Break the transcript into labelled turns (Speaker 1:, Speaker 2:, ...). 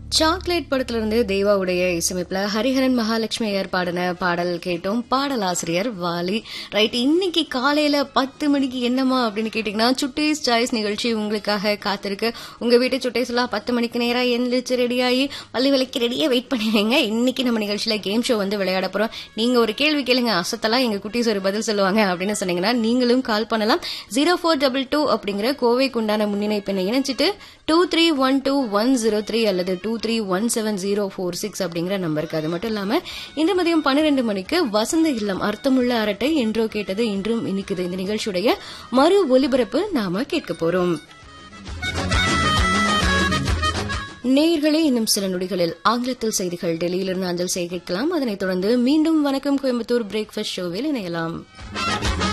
Speaker 1: chocolate படத்துல இருந்து தேவாவுடைய இசையமைப்புல ஹரிஹரன் மகாலட்சுமி ஐயர் பாடின பாடல் கேட்டோம் பாடலாசிரியர் வாலி ரைட் இன்னைக்கு காலையில பத்து மணிக்கு என்னமா அப்படின்னு கேட்டீங்கன்னா சுட்டீஸ் சாய்ஸ் நிகழ்ச்சி உங்களுக்காக காத்திருக்கு உங்க வீட்டு சுட்டீஸ் எல்லாம் பத்து மணிக்கு நேரா எழுந்திரிச்சு ரெடியாகி பள்ளி வேலைக்கு ரெடியா வெயிட் பண்ணுவீங்க இன்னைக்கு நம்ம நிகழ்ச்சியில கேம் ஷோ வந்து விளையாட போறோம் நீங்க ஒரு கேள்வி கேளுங்க அசத்தெல்லாம் எங்க குட்டீஸ் ஒரு பதில் சொல்லுவாங்க அப்படின்னு சொன்னீங்கன்னா நீங்களும் கால் பண்ணலாம் ஜீரோ ஃபோர் டபுள் டூ அப்படிங்கிற கோவைக்கு உண்டான முன்னிணைப்பினை இணைச்சிட்டு two three one two one zero three அல்லது two three one seven zero four six அப்படிங்கிற நம்பருக்கு அது மட்டும் இல்லாம இன்று மதியம் பன்னிரண்டு மணிக்கு வசந்த இல்லம் அர்த்தமுள்ள அரட்டை என்றோ கேட்டது இன்றும் இன்னைக்குது இந்த நிகழ்ச்சியுடைய மறு ஒலிபரப்பு நாம கேட்க போறோம் நேயர்களே இன்னும் சில நொடிகளில் ஆங்கிலத்தில் செய்திகள் டெல்லியிலிருந்து அஞ்சல் செய்திக்கலாம் அதனைத் தொடர்ந்து மீண்டும் வணக்கம் கோயம்புத்தூர் பிரேக்ஃபாஸ்ட் ஷோவில் இணையலாம்